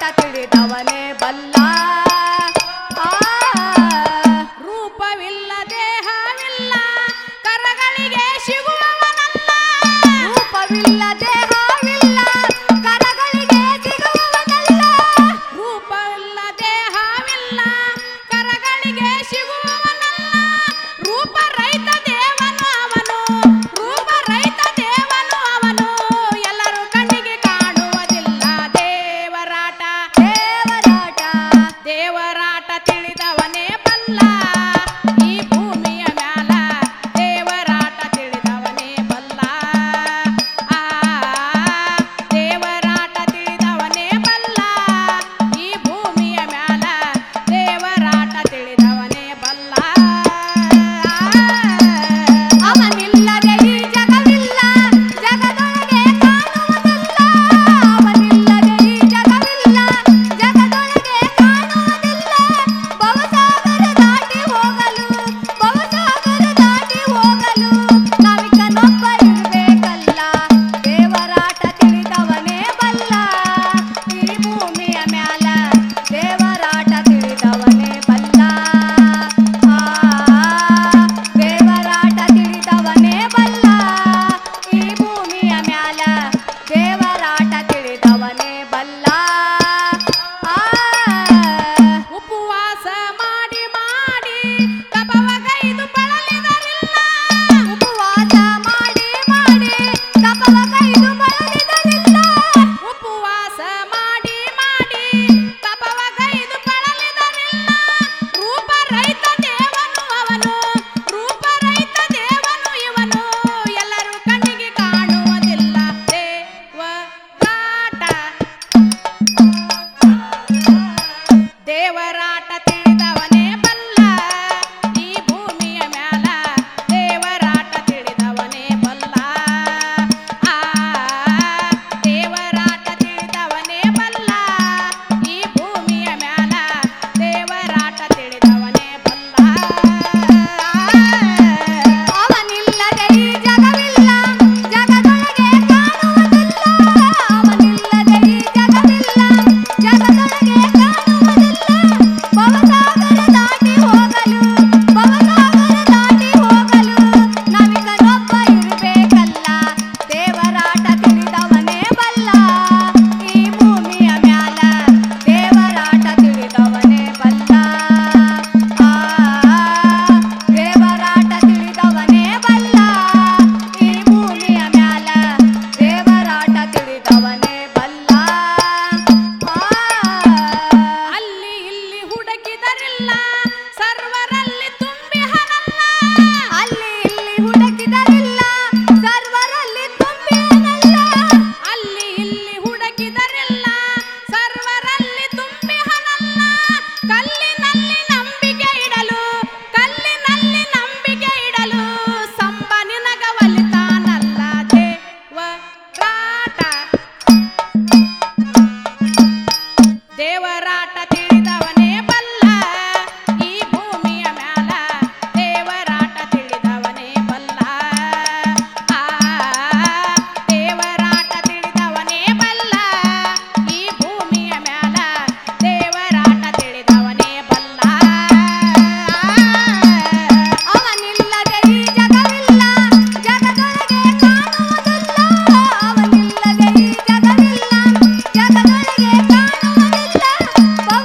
ತಿಳಿದವನೇ ಬಲ್ಲ ಆ, ರೂಪವಿಲ್ಲ ದೇಹವಿಲ್ಲ ಕರಗಳಿಗೆ ಸಿಗುವವನಲ್ಲ ರೂಪವಿಲ್ಲ ದೇಹವಿಲ್ಲ ಕರಗಳಿಗೆ ಸಿಗುವವನಲ್ಲ ರೂಪವಿಲ್ಲ ದೇಹವಿಲ್ಲ ಕರಗಳಿಗೆ ಸಿಗುವವನಲ್ಲ ರೂಪರಹಿತ ದೇವನು ಅವನು ರೂಪರಹಿತ ದೇವನು ಅವನು ಎಲ್ಲರೂ ಕಣ್ಣಿಗೆ ಕಾಣುವುದಿಲ್ಲ ದೇವರಾಟ ದೇವರಾಟ ದೇವರಾಟ ತಿಳಿದವನೇ ಬಲ್ಲ ಈ ಭೂಮಿಯ ಮ್ಯಾಲ ದೇವರಾಟ ತಿಳಿದವನೇ ಬಲ್ಲ ಆ ದೇವರಾಟ ತಿಳಿದವನೇ ಬಲ್ಲ ಈ ಭೂಮಿಯ ಮ್ಯಾಲ ದೇವರಾಟ ತಿಳಿದವನೇ ಬಲ್ಲ ಅವನಿಲ್ಲದೆ ಈ ಜಗವಿಲ್ಲ ಜಗದೊಳಗೆ ಕಾಣುವುದಿಲ್ಲ ಅವನಿಲ್ಲದೆ ಈ ಜಗವಿಲ್ಲ ಜಗದೊಳಗೆ ಕಾಣುವುದಿಲ್ಲ ಭವಸಾಗರ ದಾಟಿ ಹೋಗಲು ಭವಸಾಗರ ದಾಟಿ ಹೋಗಲು ನಾವಿಕನೊಬ್ಬ ಇರಬೇಕಲ್ಲ ದೇವರಾಟ ತಿಳಿದವನೇ ಬಲ್ಲ ಈ ಭೂಮಿಯ ಮ್ಯಾಲ ದೇವರಾಟ ತಿಳಿದವನೇ ಬಲ್ಲ ಆ ದೇವರಾಟ ತಿಳಿದವನೇ ಬಲ್ಲ ಈ ಭೂಮಿಯ ಮ್ಯಾಲ ದೇವರಾಟ ತಿಳಿದವನೇ ಬಲ್ಲ ಆ ಉಪವಾಸ ಮಾಡಿ ಮಾಡಿ ತಪವಗೈದು ಬಳಲಿದರಿಲ್ಲ ಉಪವಾಸ ಮಾಡಿ ಮಾಡಿ ತಪವಗೈದು ಬಳಲಿದರಿಲ್ಲ ಉಪವಾಸ ಮಾಡಿ ಮಾಡಿ ತಪವಗೈದು ಬಳಲಿದರಿಲ್ಲ ರೂಪರಹಿತ ದೇವನು ಅವನು ರೂಪರಹಿತ ದೇವನು ಇವನು ಎಲ್ಲರೂ ಕಣ್ಣಿಗೆ ಕಾಣುವುದಿಲ್ಲ ದೇವರಾಟ ದೇವರಾಟ ತಿಳಿದವನೇ ಬಲ್ಲ ಈ ಭೂಮಿಯ ಮ್ಯಾಲ ದೇವರಾಟ ತಿಳಿದವನೇ ಬಲ್ಲ ಆ ದೇವರಾಟ ತಿಳಿದವನೇ ಬಲ್ಲ ಈ ಭೂಮಿಯ ಮ್ಯಾಲ ದೇವರಾಟ ತಿಳಿದವನೇ ಬಲ್ಲ ಅವನಿಲ್ಲದೆ ಈ ಜಗವಿಲ್ಲ ಜಗದೊಳಗೆ ಕಾಣುವುದಿಲ್ಲ ಅವನಿಲ್ಲದೆ ಈ ಜಗವಿಲ್ಲ ಜಗದೊಳಗೆ ಕಾಣುವುದಿಲ್ಲ ಭವಸಾಗರ ದಾಟಿ ಹೋಗಲು ಭವಸಾಗರ ದಾಟಿ ಹೋಗಲು ನಾವಿಕನೊಬ್ಬ ಇರಬೇಕಲ್ಲ ದೇವರಾಟ ತಿಳಿದವನೇ ಬಲ್ಲ ಈ ಭೂಮಿಯ ಮ್ಯಾಲ ದೇವರಾಟ ತಿಳಿದವನೇ ಬಲ್ಲ ಆ ದೇವರಾಟ ತಿಳಿದವನೇ ಬಲ್ಲ ಈ ಭೂಮಿಯ ಮ್ಯಾಲ ದೇವರಾಟ ತಿಳಿದವನೇ ಬಲ್ಲ ಆ ಅಲ್ಲಿ ಇಲ್ಲಿ ಹುಡುಕಿದರಿಲ್ಲ ಸರ್ವರಲ್ಲಿ ತುಂಬಿ ಹನಲ್ಲ ಅಲ್ಲಿ ಇಲ್ಲಿ ಹುಡುಕಿದರಿಲ್ಲ ಸರ್ವರಲ್ಲಿ ತುಂಬಿಯನಲ್ಲ ಅಲ್ಲಿ ಇಲ್ಲಿ ಹುಡುಕಿದರಿಲ್ಲ ಸರ್ವರಲ್ಲಿ ತುಂಬಿ ಹನಲ್ಲ ಕಲ್ಲಿನಲ್ಲಿ ನಂಬಿಕೆ ಇಡಲು ಕಲ್ಲಿನಲ್ಲಿ ನಂಬಿಕೆ ಇಡಲು ಸಂಬ ನಿನಗ ಒಲಿತಾನಲ್ಲ ದೇವರಾಟ ದೇವರಾಟ ತಿಳಿದವನೇ ಬಲ್ಲ ಈ ಭೂಮಿಯ ಮ್ಯಾಲ ದೇವರಾಟ ತಿಳಿದವನೇ ಬಲ್ಲ ಆ ದೇವರಾಟ ತಿಳಿದವನೇ ಬಲ್ಲ ಈ ಭೂಮಿಯ ಮ್ಯಾಲ ದೇವರಾಟ ತಿಳಿದವನೇ ಬಲ್ಲ ಅವನಿಲ್ಲದೆ ಈ ಜಗವಿಲ್ಲ ಜಗದೊಳಗೆ ಕಾಣುವುದಿಲ್ಲ ಅವನಿಲ್ಲದೆ ಈ ಜಗವಿಲ್ಲ ಜಗದೊಳಗೆ ಕಾಣುವುದಿಲ್ಲ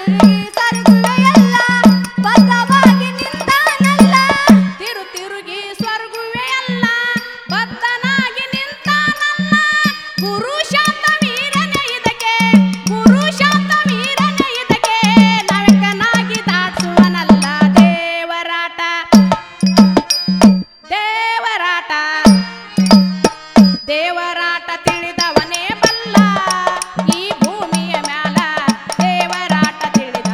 ತಿರುಗಿ ಸರಗುವೆ ಎಲ್ಲ ಬದ್ಧವಾಗಿ ನಿಂತಾನಲ್ಲ ತಿರು ತಿರುಗಿ ಸ್ವರ್ಗುವೆ ಅಲ್ಲ ಬದ್ಧನಾಗಿ ನಿಂತಾನಲ್ಲ ಗುರು ಶಾಂತ ವೀರನೇ ಇದಕ್ಕೆ ಗುರು ಶಾಂತ ವೀರನೇ ಇದಕ್ಕೆ ನರಕನಾಗಿ ದಾಟಿಸುವನಲ್ಲ ದೇವರಾಟ ದೇವರಾಟ ದೇವರಾಟ ತಿಳಿದವನೇ ಬಲ್ಲ ಈ ಭೂಮಿಯ ಮ್ಯಾಲ ದೇವರಾಟ ತಿಳಿದವನೇ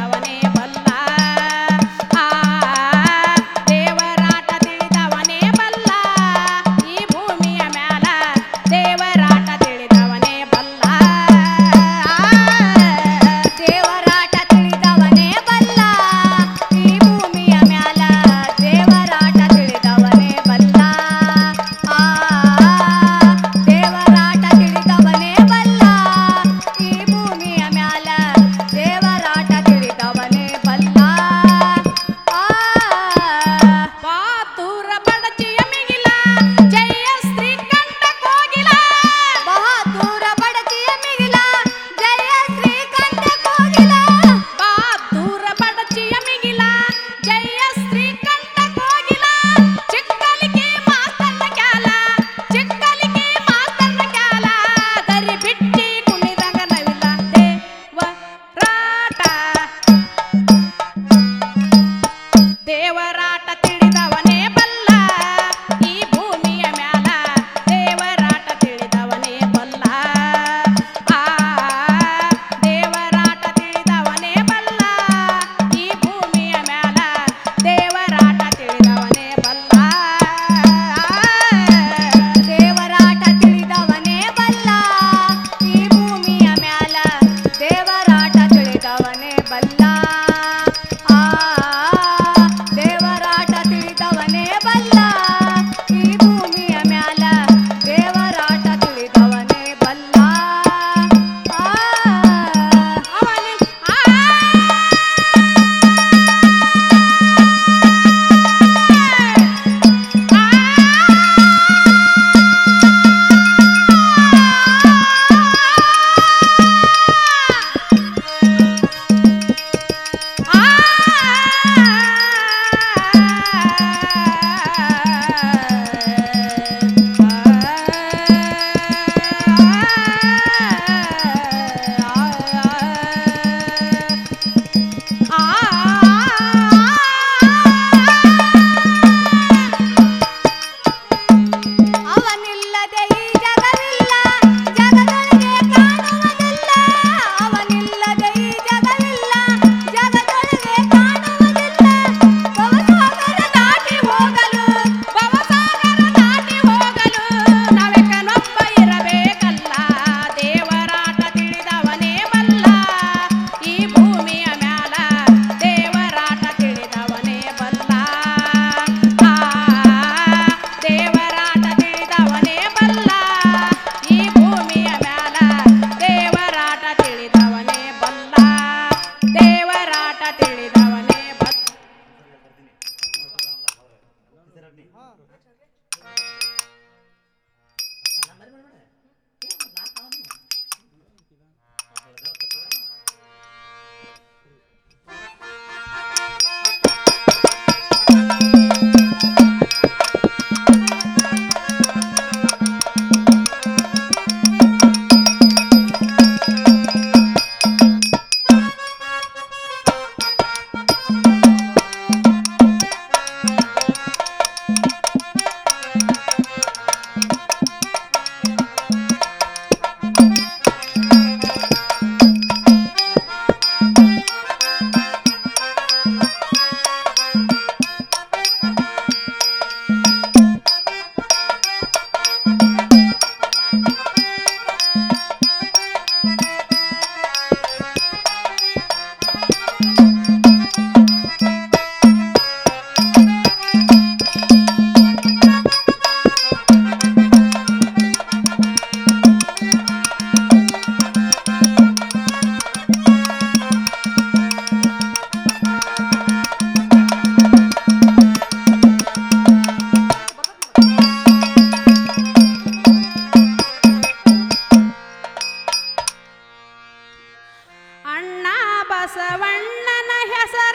ಬಸವಣ್ಣನ ಹೆಸರ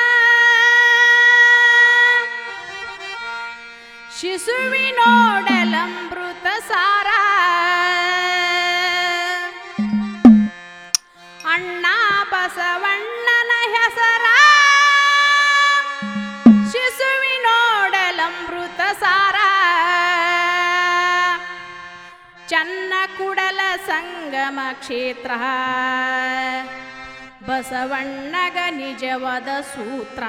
ಶಿಶುವಿನೋಡಲಮೃತ ಸಾರ ಅಣ್ಣ ಬಸವಣ್ಣನ ಹೆಸರ ಶಿಶುವಿನೋಡಲಮೃತ ಸಾರ ಚನ್ನ ಕುಡಲ ಸಂಗಮ ಕ್ಷೇತ್ರ ಬಸವಣ್ಣಗ ನಿಜವಾದ ಸೂತ್ರ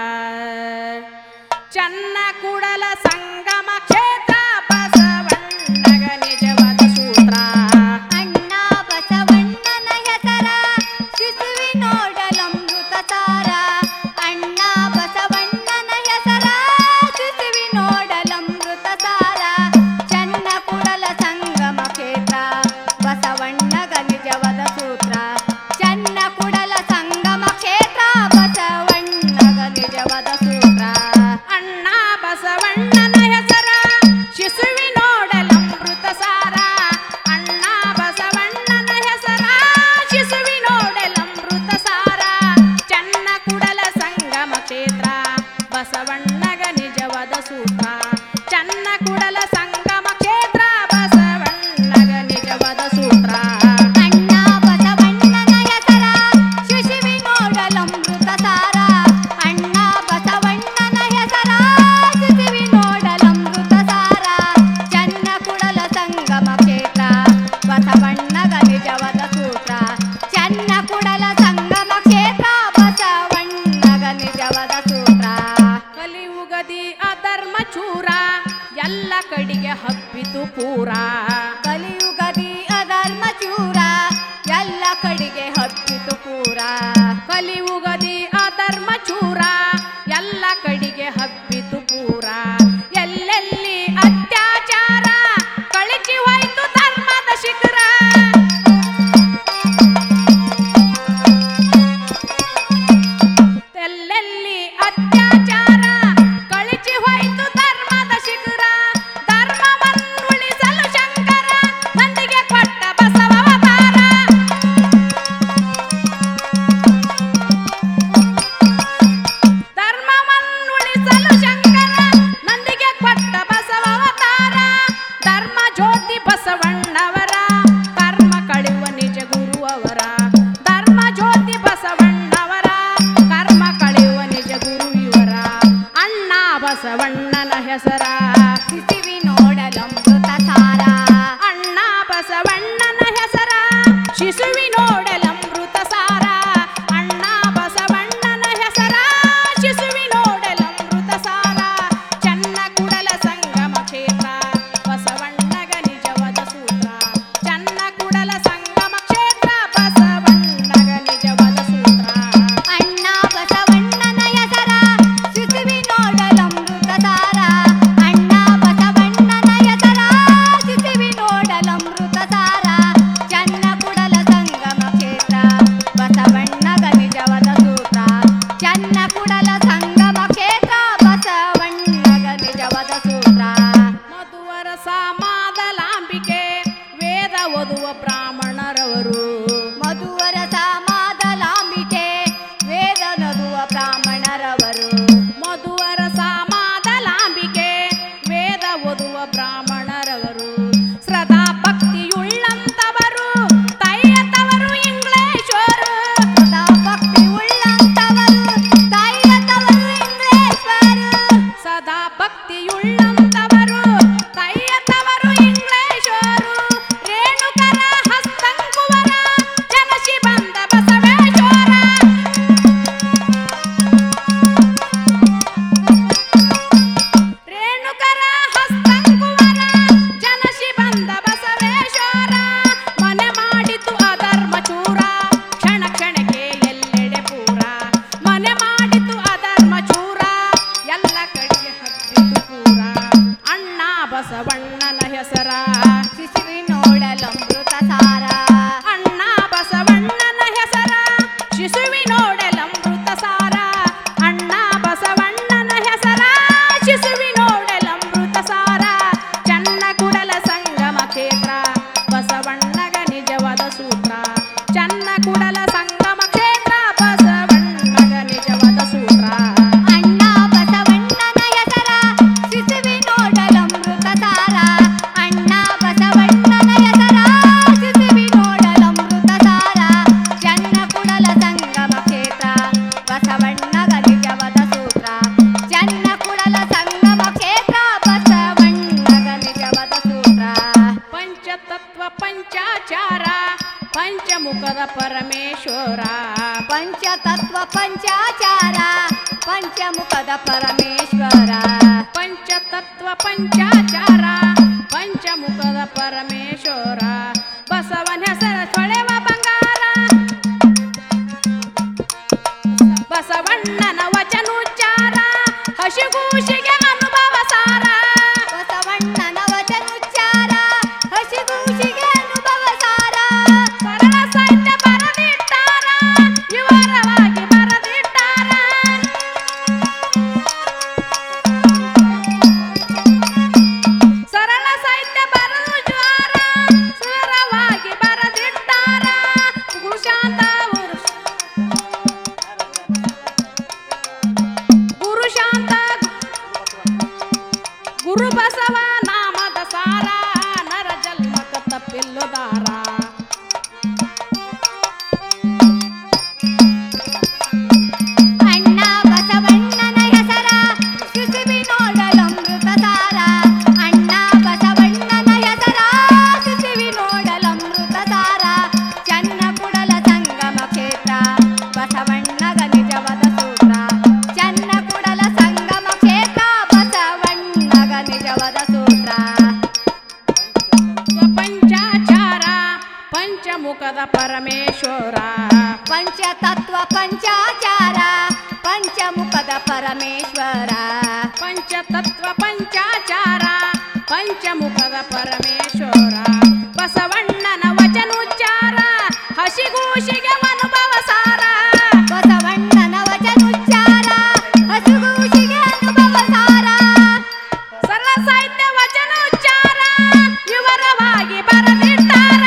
ಚನ್ನ ಕುಡಲ ಸಂಗಮ ಕ್ಷೇತ್ರ ಬಸವಣ್ಣಗ ನಿಜವಾದ ಸೂತ್ರ ಅಣ್ಣ ಬಸವಣ್ಣನ ಹೆಸರ ಶಿಶುವಿನೋಡಲಮೃತ ಸಾರ ಅಣ್ಣ ಬಸವಣ್ಣನ ಹೆಸರ ಶಿಶುವಿನೋಡಲಮೃತ ಸಾರ ಚನ್ನ ಕುಡಲ ಸಂಗಮ ಕ್ಷೇತ್ರ ಬಸವಣ್ಣಗ ನಿಜವಾದ ಸೂತ್ರ ಚನ್ನ ಕುಡಲ ಸಂಗಮ ಕ್ಷೇತ್ರ ಬಸವಣ್ಣಗ ನಿಜವಾದ ಸೂತ್ರ ಅಣ್ಣ ಬಸವಣ್ಣನ ಹೆಸರ ಶಿಶುವಿನೋಡಲಮೃತ ಸಾರ ಅಣ್ಣ ಬಸವಣ್ಣನ ಹೆಸರ ಶಿಶುವಿನೋಡಲಮೃತ ಸಾರ ಚನ್ನ ಕುಡಲ ಸಂಗಮ ಕ್ಷೇತ್ರ ಬಸವಣ್ಣಗ ನಿಜವಾದ ಸೂತ್ರ ಚನ್ನ ಕುಡಲ ಸಂಗಮ ಕ್ಷೇತ್ರ ಬಸವಣ್ಣಗ ನಿಜವಾದ ಸೂತ್ರ ಅಣ್ಣ ಬಸವಣ್ಣನ ಹೆಸರ ಶಿಶುವಿನೋಡಲಮೃತ ಸಾರ ಅಣ್ಣ ಬಸವಣ್ಣನ ಹೆಸರ ಶಿಶುವಿನೋಡಲಮೃತ ಸಾರ ಚನ್ನ ಕುಡಲ ಸಂಗಮ ಕ್ಷೇತ್ರ ಬಸವಣ್ಣಗ ನಿಜವಾದ ಸೂತ್ರ ಚನ್ನ ಕುಡಲ ಸಂಗಮ ಕ್ಷೇತ್ರ ಬಸವಣ್ಣಗ ನಿಜವಾದ ಸೂತ್ರ ಕಲಿಯುಗದಿ ಅಧರ್ಮ ಚೂರ ಎಲ್ಲ ಕಡೆಗೆ ಹಬ್ಬಿತು ಪೂರ ಕಲಿಯುಗದಿ ಅಧರ್ಮ ಚೂರ ಎಲ್ಲ ಕಡೆಗೆ ಹಬ್ಬಿತು ಪೂರ ಕಲಿಯುಗದಿ ಅಧರ್ಮ ಚೂರ ಎಲ್ಲ ಕಡೆಗೆ ಹಬ್ಬಿತು ಪೂರ ಎಲ್ಲೆಲ್ಲಿ ಅತ್ಯಾಚಾರ ಕಳಚಿ ಹೋಯ್ತು ಧರ್ಮದ ಶಿಖರ ಎಲ್ಲೆಲ್ಲಿ ಅತ್ಯಾಚಾರ ಕಳಚಿ ಹೋಯ್ತು ಧರ್ಮದ ಶಿಖರ ಧರ್ಮವನ್ನುಳಿಸಲು ಶಂಕರ ಮಂದಿಗೆ ಕೊಟ್ಟ ಬಸವ ಅವತಾರ ಧರ್ಮವನ್ನುಳಿಸಲು ಶಂಕರ ನಂದಿಗೆ ಕೊಟ್ಟ ಬಸವ ಅವತಾರ ಧರ್ಮ ಜ್ಯೋತಿ ಬಸವಣ್ಣವರ ಕರ್ಮ ಕಳೆಯುವ ನಿಜ ಗುರು ಅವರ ಧರ್ಮ ಜ್ಯೋತಿ ಬಸವಣ್ಣವರ ಕರ್ಮ ಕಳೆಯುವ ನಿಜ ಗುರು ಇವರ ಅಣ್ಣ ಬಸವಣ್ಣನ ಹೆಸರ ಶಿಶುವಿನೋಡಲಮೃತ ಸಾರ ಅಣ್ಣ ಬಸವಣ್ಣನ ಹೆಸರ ಶಿಶುವಿನೋಡಲಮೃತ ಸಾರ ಅಣ್ಣ ಬಸವಣ್ಣನ ಹೆಸರ ಶಿಶುವಿನೋಡಲಮೃತ ಸಾರ ಚನ್ನ ಕುಡಲ ಸಂಗಮ ಕ್ಷೇತ್ರ ಬಸವಣ್ಣಗ ನಿಜವಾದ ಸೂತ್ರ ಚನ್ನ ಕುಡಲ ಸಂಗಮ ಕ್ಷೇತ್ರ ಬಸವಣ್ಣಗ ನಿಜವಾದ ಸೂತ್ರ ಅಣ್ಣ ಬಸವಣ್ಣನ ಹೆಸರ ಶಿಶುವಿನೋಡಲಮೃತ ಸಾರ ಅಣ್ಣ ಬಸವಣ್ಣನ ಹೆಸರ ಶಿಶುವಿನೋಡಲಮೃತ ಸಾರ ಚನ್ನ ಕುಡಲ ಸಂಗಮ ಕ್ಷೇತ್ರ ಬಸವಣ್ಣಗ ನಿಜವಾದ ಸೂತ್ರ ಚನ್ನ ಕುಡಲ ಸಂಗಮ ಕ್ಷೇತ್ರ ಬಸವಣ್ಣಗ ನಿಜವಾದ ಸೂತ್ರ ಮಧುವರ ಸಮಾದಲಾಂಬಿಕೆ ವೇದ ಓದುವ ಬ್ರಾಹ್ಮಣರವರು ಮಧುವರ ಸಮಾದಲಾಂಬಿಕೆ ವೇದ ನದುವ ಬ್ರಾಹ್ಮಣರವರು ಮಧುವರ ಸಮಾದಲಾಂಬಿಕೆ ವೇದ ಓದುವ ಬ್ರಾಹ್ಮಣರವರು ಶ್ರದ್ಧಾ ಭಕ್ತಿಯುಳ್ಳಂತವರು ತಯ್ಯತವರು ಇಂಗ್ಲೇಶ್ವರು ಸದಾ ಭಕ್ತಿ ಉಳ್ಳಂತವರು ತಾಯಿಯತವರು ಇಂಗ್ಲೇಶ್ವರು ಸದಾ ಭಕ್ತಿಯುಳ್ಳಂತವರು ತಯ್ಯತವರು ಇಂಗ್ಲೇಶ್ವರು ರೇಣುಕರ ಹಸ್ತಂಕುವರ ಜನಶಿ ಬಂದ ಬಸವೇಶ್ವರ ರೇಣುಕರ ಹಸ್ತಂಕುವರ ಜನಶಿ ಬಂದ ಬಸವೇಶ್ವರ ಮನೆ ಮಾಡಿತು ಅಧರ್ಮ ಚೂರ ಕ್ಷಣ ಕ್ಷಣಕ್ಕೆ ಎಲ್ಲೆಡೆ ಪೂರ ಮನೆ ಮಾಡಿತು ಅಧರ್ಮ ಚೂರ ಎಲ್ಲ ಕಡೆಗೆ ಹಬ್ಬಿತು ಪೂರ ಅಣ್ಣ ಬಸವಣ್ಣನ ಹೆಸರ ಶಿಶುವಿನೋಡಲಮೃತ ಸಾರ ಅಣ್ಣ ಬಸವಣ್ಣನ ಹೆಸರ ಶಿಶುವಿನೋಡಲಮೃತ ಸಾರ ಅಣ್ಣ ಬಸವಣ್ಣನ ಹೆಸರ ಶಿಶುವಿನೋಡಲಮೃತ ಸಾರ ಚನ್ನ ಕುಡಲ ಸಂಗಮ ಕ್ಷೇತ್ರ ಬಸವಣ್ಣಗ ನಿಜವಾದ ಸೂತ್ರ ಚನ್ನ ಕುಡಲ ಸಂಗಮ ಕ್ಷೇತ್ರ ಬಸವಣ್ಣ ಪಂಚತತ್ವ ಪಂಚಾಚಾರ ಪಂಚಮುಖದ ಪರಮೇಶ್ವರ ಪಂಚತತ್ವ ಪಂಚಾಚಾರ ಪಂಚಮುಖದ ಪರಮೇಶ್ವರ ಬಸವನ ಹೆಸರ ಸೊಳೆವ ಬಂಗಾರ ಬಸವಣ್ಣನ ವಚನೋಚ್ಚಾರ ಹಸಿಗೂಸಿಗೆ ಅನುಭವ ಸಾರ ಬಸವಣ್ಣನ ವಚನುಚ್ಚಾರ ಹಸಿಗೂಸಿಗೆ ಅನುಭವ ಸಾರ ಸರಳ ಸಾಹಿತ್ಯ ಬರದಿಟ್ಟಾರ ವಿವರವಾಗಿ ಬರದಿಟ್ಟಾರ ಸರಳ ಸಾಹಿತ್ಯ ಬರದು ಜ್ವಾರ ಸುರವಾಗಿ ಬರದಿಟ್ಟಾರ ಗುರುಶಾಂತ ಉರುಷ ಗುರುಶಾಂತ ಗುರು ಬಸವ ನಾಮದ ಸಾರ ನರ ಜನ್ಮಕ ತಪ್ಪಿಲ್ಲುದಾರ ಅಣ್ಣ ಬಸವಣ್ಣನ ಹೆಸರ ಶಿಶುವಿ ನೋಡಲಮೃತ ಸಾರ ಅಣ್ಣ ಬಸವಣ್ಣನ ಹೆಸರ ಶಿಶುವಿ ನೋಡಲಮೃತ ಸಾರ ಚನ್ನ ಕುಡಲ ಸಂಗಮ ಕ್ಷೇತ್ರ ಬಸವಣ್ಣಗ ನಿಜವಾದ ಸೂತ್ರ ಚನ್ನ ಕುಡಲ ಸಂಗಮ ಕ್ಷೇತ್ರ ಬಸವಣ್ಣಗ ನಿಜವಾದ ಸೂತ್ರ ಪಂಚಾಚಾರ ಪಂಚಮುಖದ ಪರಮೇಶ್ವರ ಪಂಚತತ್ವ ಪಂಚಾಚಾರ ಪಂಚಮುಖದ ಪರಮೇಶ್ವರ ಪಂಚತತ್ವ ಪಂಚಾಚಾರ ಪಂಚಮುಖದ ಪರಮೇಶ್ವರ ಬಸವಣ್ಣನ ವಚನೋಚ್ಚಾರ ಹಸಿಗೂಸಿಗೆ ಅನುಭವ ಸಾರ ಬಸವಣ್ಣನ ವಚನುಚ್ಚಾರ ಹಸುಗೂಸಿಗೆ ಅನುಭವ ಸಾರ ಸರಳ ಸಾಹಿತ್ಯ ವಚನೋಚ್ಚಾರ ವಿವರವಾಗಿ ಬರದಿಟ್ಟಾರ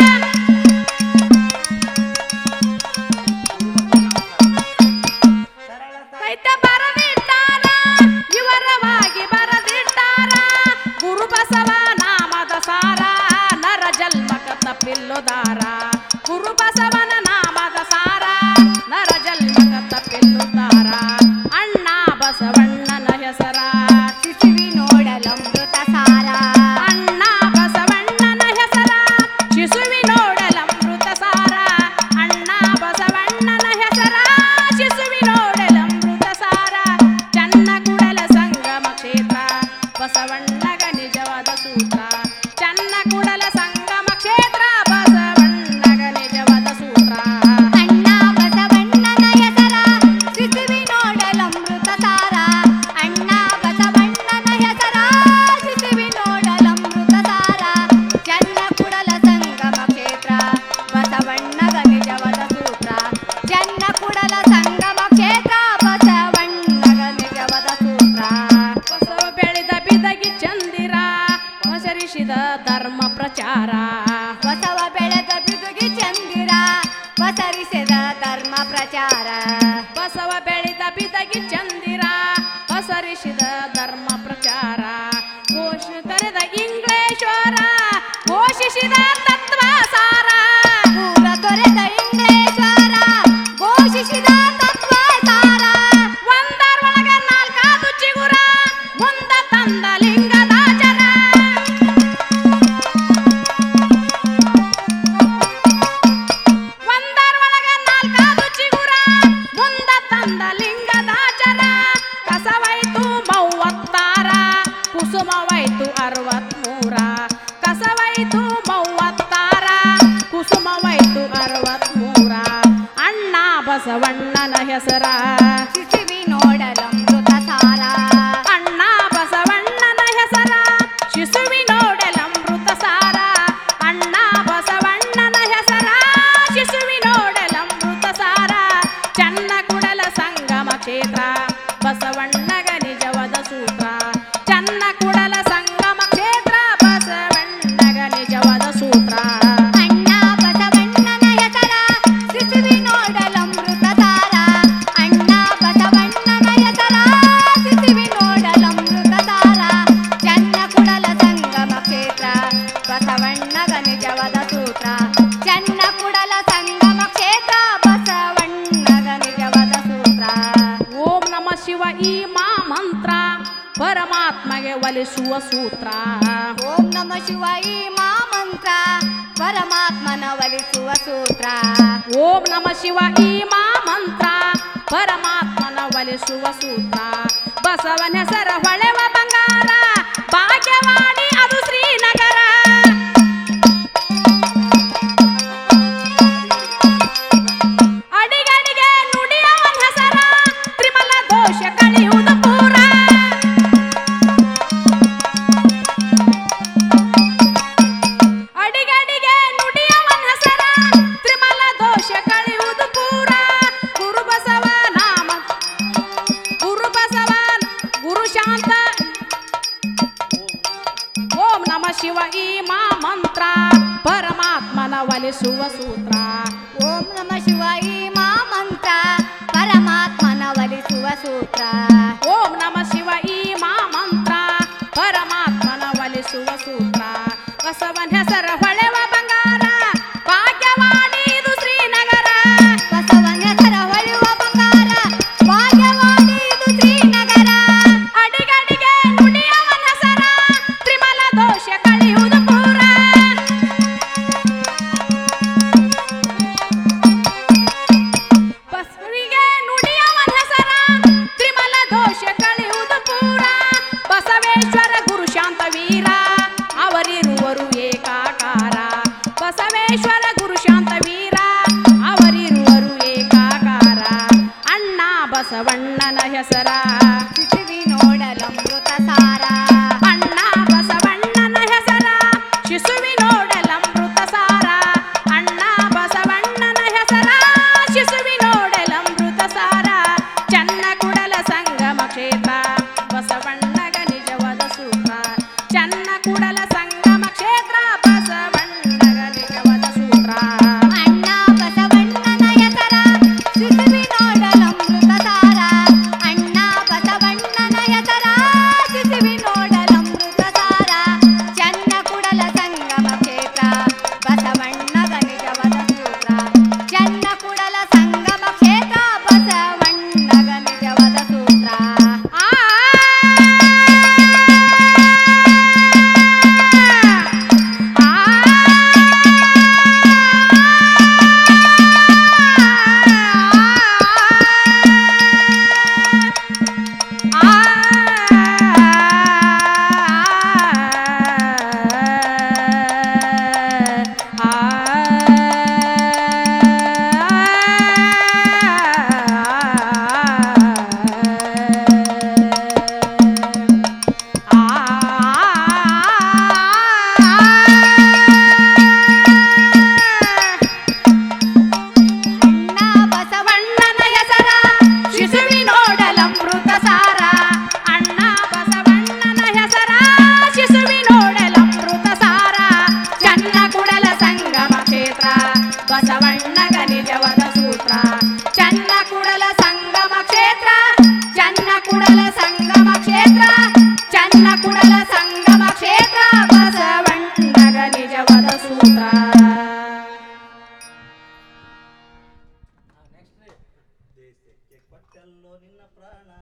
ಸಾಹಿತ್ಯ ಬರದಿಟ್ಟಾರ ವಿವರವಾಗಿ ಬರದಿಟ್ಟಾರ ಗುರು ಬಸವ ನಾಮದ ಸಾರ ನರ ಜನ್ಮಕ ತಪ್ಪಿಲ್ಲುದಾರ ಗುರು ಬಸವನ ನಾಮದ ಸಾರ ನರ ಜನ್ಮಕ ತಪ್ಪಿಲ್ಲುದಾರ ಅಣ್ಣ ಬಸವಣ್ಣನ ಹೆಸರ ಶಿಶುವಿ ನೋಡಲಮೃತ ಸಾರ ಅಣ್ಣ ಬಸವಣ್ಣನ ಹೆಸರ ಶಿಶುವಿ ನೋಡಲಮೃತ ಸಾರ ಅಣ್ಣ ಬಸವಣ್ಣನ ಹೆಸರ ಶಿಶುವಿ ನೋಡಲಮೃತ ಸಾರ ಚನ್ನ ಕುಡಲ ಸಂಗಮ ಕ್ಷೇತ್ರ ಬಸವಣ್ಣಗ ನಿಜವಾದ ಸೂತ್ರ ಚನ್ನ ಕುಡಲ ಸಂಗಮ ಕ್ಷೇತ್ರ ಬಸವಣ್ಣಗ ನಿಜವಾದ ಸೂತ್ರ ಅಣ್ಣ ಬಸವಣ್ಣನ ಹೆಸರ ಶಿಶುವಿ ನೋಡಲಮೃತ ಸಾರ ಅಣ್ಣ ಬಸವಣ್ಣನ ಹೆಸರ ಶಿಶುವಿ ನೋಡಲಮೃತ ಸಾರ ಚನ್ನ ಕುಡಲ ಸಂಗಮ ಕ್ಷೇತ್ರ ಬಸವಣ್ಣಗ ನಿಜವಾದ ಸೂತ್ರ ಚನ್ನ ಕುಡಲ ಸಂಗಮ ಕ್ಷೇತ್ರ ಬಸವಣ್ಣಗ ನಿಜವಾದ ಸೂತ್ರ ಬಸವ ಬೆಳೆದ ಬಿದಗಿ ಚಂದಿರ ಪಸರಿಸಿದ ಧರ್ಮ ಪ್ರಚಾರ ಬಸವ ಬೆಳೆದ ಬಿದುಗಿ ಚಂದಿರ ಪಸರಿಸಿದ ಧರ್ಮ ಪ್ರಚಾರ ಬಸವ ಬೆಳೆದ ಬಿದಗಿ ಚಂದಿರ ಪಸರಿಸಿದ ಧರ್ಮ ಪ್ರಚಾರ ಘೋಷ ತರೆದ ಇಂಗ್ಲೇಶ್ವರ ಘೋಷಿಸಿದ ತತ್ವ ಸಾರ ಪೂರ ತೊರೆದ ಇಂಗ್ಲೇಶ್ವರ ಘೋಷಿಸಿದ ತತ್ವ ಸಾರ ಒಂದರೊಳಗ ನಾಲ್ಕಾದು ಚಿಗುರ ಮುಂದ ತಂದ ಲಿಂಗದಾಚರ ಒಂದರೊಳಗ ನಾಲ್ಕಾದು ಚಿಗುರ ಮುಂದ ತಂದ ಲಿಂಗದಾಚರ ಕಸವೈತು ಮೂವತ್ತಾರ ಕುಸುಮವೈತು ಅರವತ್ಮೂರ ಕಸವೈತು ಮೂವತ್ತಾರ ಕುಸುಮವೈತು ಅರವತ್ಮೂರ ಅಣ್ಣ ಬಸವಣ್ಣನ ಹೆಸರ ಶಿಶುವಿ ನೋಡಲಮೃತ ಸಾರ ಅಣ್ಣ ಬಸವಣ್ಣನ ಹೆಸರ ಶಿಶುವಿ ನೋಡಲಮೃತ ಸಾರ ಅಣ್ಣ ಬಸವಣ್ಣನ ಹೆಸರ ಶಿಶುವಿ ನೋಡಲಮೃತ ಸಾರ ಚನ್ನ ಕುಡಲ ಸಂಗಮ ಕ್ಷೇತ್ರ ಬಸವಣ್ಣಗ ನಿಜವಾದ ಸೂತ್ರ ಚನ್ನ ಕುಡಲ ಸಂಗಮ ಕ್ಷೇತ್ರ ಬಸವಣ್ಣಗ ನಿಜವಾದ ಸೂತ್ರ ಅಣ್ಣ ಬಸವಣ್ಣನ ಹೆಸರ ಶಿಶುವಿ ನೋಡಲಮೃತ ಸಾರ ಅಣ್ಣ ಬಸವಣ್ಣನ ಹೆಸರ ಶಿಶುವಿ ನೋಡಲಮೃತ ಸಾರ ಚನ್ನ ಕುಡಲ ಸಂಗಮ ಕ್ಷೇತ್ರ ಬಸವಣ್ಣಗ ನಿಜವಾದ ಸೂತ್ರ ಚನ್ನ ಕುಡಲ ಸಂಗಮ ಕ್ಷೇತ್ರ ಬಸವಣ್ಣಗ ನಿಜವಾದ ಸೂತ್ರ ಓಂ ನಮ ಶಿವ ಈ ಮಾ ಮಂತ್ರ ಪರಮಾತ್ಮಗೆ ಒಲಿಸುವ ಸೂತ್ರ ಓಂ ನಮ ಶಿವ ಈ ಮಾ ಮಂತ್ರ ಪರಮಾತ್ಮನ ಒಲಿಸುವ ಸೂತ್ರ ಓಂ ನಮ ಶಿವ ಈ ಮಾ ಮಂತ್ರ ಪರಮಾತ್ಮನ ಒಲಿಸುವ ಸೂತ್ರ ಬಸವನ ಹೆಸರ ಹೊಳೆವ ಬಂಗಾರ ಭಾಗ್ಯವಾಡಿ ಅದು ಶ್ರೀನಗರ ಅಡಿಗಡಿಗೆ ನುಡಿಯವನ್ ಹೆಸರ ತ್ರಿಮಲ ದೋಷ ಕಳೆಯುವುದು ಪೂರ ಅಡಿಗಡಿಗೆ ನುಡಿಯವನ್ ಹೆಸರ ತ್ರಿಮಲ ದೋಷ ಕಳೆಯುವುದು ಪೂರ ಗುರು ಬಸವ ನಾಮ ಗುರು ಬಸವ ಗುರು ಶಾಂತ ಓಂ ನಮ ಶಿವ ಈ ಮಾ ಮಂತ್ರ ಪರಮಾತ್ಮನ ಒಲಿಸುವ ಸೂತ್ರ ಓಂ ನಮ ಶಿವ ಈ ಮಾ ಮಂತ್ರ ಪರಮಾತ್ಮನ ಒಲಿಸುವ ಸೂತ್ರ ಓಂ ನಮ ಶಿವ ಈ ಮಾ ಮಂತ್ರ ಪರಮಾತ್ಮನ ಒಲಿಸುವ ಸೂತ್ರ ಬಸವನ ಹೆಸರ ಹೊಳೆವ ಬಂಗಾರ ಭಾಗ್ಯವಾಡಿ ಇದು ಶ್ರೀನಗರ ಬಸವನ ಹೆಸರ ಹೊಳೆಯುವ ಬಂಗಾರ ಭಾಗ್ಯವಾಡಿ ಇದು ಶ್ರೀನಗರ ಅಡಿಗಡಿಗೆ ನುಡಿಯವನ ಹೆಸರ ತ್ರಿಮಲ ದೋಷ ಕಳೆಯುವುದು ಪೂರ ಬಸವನಿಗೆ ನುಡಿಯವನ ಹೆಸರ ತ್ರಿಮಲ ದೋಷ ಕಳೆಯುವುದು ಪೂರ ಬಸವೇಶ್ವರ ಗುರು ಶಾಂತ ವೀರ ಅವರಿರುವರು ಏಕಾಕಾರ ಬಸವೇಶ್ವರ ಗುರು ಶಾಂತ ವೀರ ಅವರಿರುವರು ಏಕಾಕಾರ ಅಣ್ಣ ಬಸವಣ್ಣನ ಹೆಸರ ಶಿಶುವಿ ನೋಡಲಮೃತ ಸಾರ ಅಣ್ಣ ಬಸವಣ್ಣನ ಹೆಸರ ಶಿಶುವಿ ನೋಡಲಮೃತ ಸಾರ ಅಣ್ಣ ಬಸವಣ್ಣನ ಹೆಸರ ಶಿಶುವಿ ನೋಡಲಮೃತ ಸಾರ ಚನ್ನ ಕುಡಲ ಸಂಗಮ ಕ್ಷೇತ್ರ ಬಸವಣ್ಣಗ ನಿಜವಾದ ಸೂತ್ರ ಚನ್ನ ಕುಡಲ ಸಂಗಮ ಕ್ಷೇತ್ರ ಬಸವಣ್ಣಗ ನಿಜವಾದ ಸೂತ್ರ ಅಣ್ಣ ಬಸವಣ್ಣನ ಹೆಸರ ಶಿಶುವಿ ನೋಡಲಮೃತ ಸಾರ ಅಣ್ಣ ಬಸವಣ್ಣನ ಹೆಸರ ಶಿಶುವಿ ನೋಡಲಮೃತ ಸಾರ ಚನ್ನ ಕುಡಲ ಸಂಗಮ ಕ್ಷೇತ್ರ ಬಸವಣ್ಣಗ ನಿಜವಾದ ಸೂತ್ರ ಚನ್ನ ಕುಡಲ ಸಂಗಮ ಕ್ಷೇತ್ರ ಬಸವಣ್ಣಗ ನಿಜವಾದ ಸೂತ್ರ ಆ ಅಣ್ಣ ಬಸವಣ್ಣನ ಹೆಸರ ಶಿಶುವಿ ನೋಡಲಮೃತ ಸಾರ ಅಣ್ಣ ಬಸವಣ್ಣನ ಹೆಸರ ಶಿಶುವಿ ನೋಡಲಮೃತ ಸಾರ ಚನ್ನ ಕುಡಲ ಸಂಗಮ ಕ್ಷೇತ್ರ ಬಸವಣ್ಣಗ ನಿಜವಾದ ಸೂತ್ರ ಚನ್ನ ಕುಡಲ ಸಂಗಮ ಕ್ಷೇತ್ರ ಚನ್ನ ಕುಡಲ ಸಂಗಮ ಕ್ಷೇತ್ರ ಚನ್ನ ಕುಡಲ ಸಂಗಮ ಕ್ಷೇತ್ರ ಬಸವಣ್ಣಗ ನಿಜವಾದ ಸೂತ್ರ ದೇಶಕ್ಕೆ ಕೊಟ್ಟಲ್ಲೋ ನಿನ್ನ ಪ್ರಾಣ